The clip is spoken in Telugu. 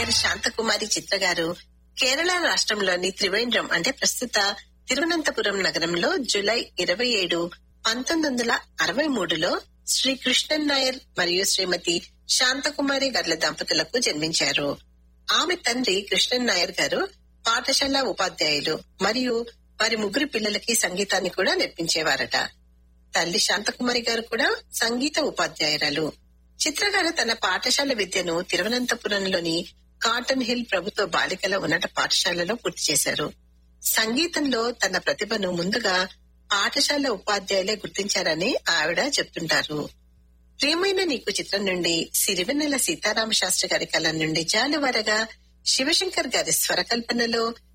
నాయర్ శాంతకుమారి చిత్ర గారు కేరళ రాష్ట్రంలోని త్రివేంద్రం అంటే ప్రస్తుత తిరువనంతపురం నగరంలో జూలై ఇరవై ఏడు పంతొమ్మిది వందల అరవై మూడులో శ్రీ కృష్ణన్ నాయర్ మరియు శ్రీమతి శాంతకుమారి గార్ల దంపతులకు జన్మించారు ఆమె తండ్రి కృష్ణన్ నాయర్ గారు పాఠశాల ఉపాధ్యాయులు మరియు వారి ముగ్గురు పిల్లలకి సంగీతాన్ని కూడా నేర్పించేవారట తల్లి శాంతకుమారి గారు కూడా సంగీత ఉపాధ్యాయురాలు చిత్ర గారు తన పాఠశాల విద్యను తిరువనంతపురంలోని కాటన్ హిల్ ప్రభుత్వ బాలికల ఉన్నత పాఠశాలలో పూర్తి చేశారు సంగీతంలో తన ప్రతిభను ముందుగా పాఠశాల ఉపాధ్యాయులే గుర్తించారని ఆవిడ చెప్తుంటారు ప్రియమైన నీకు చిత్రం నుండి సిరివెన్నెల సీతారామ శాస్త్రి గారి కళ నుండి జాలువరగా శివశంకర్ గారి స్వరకల్పనలో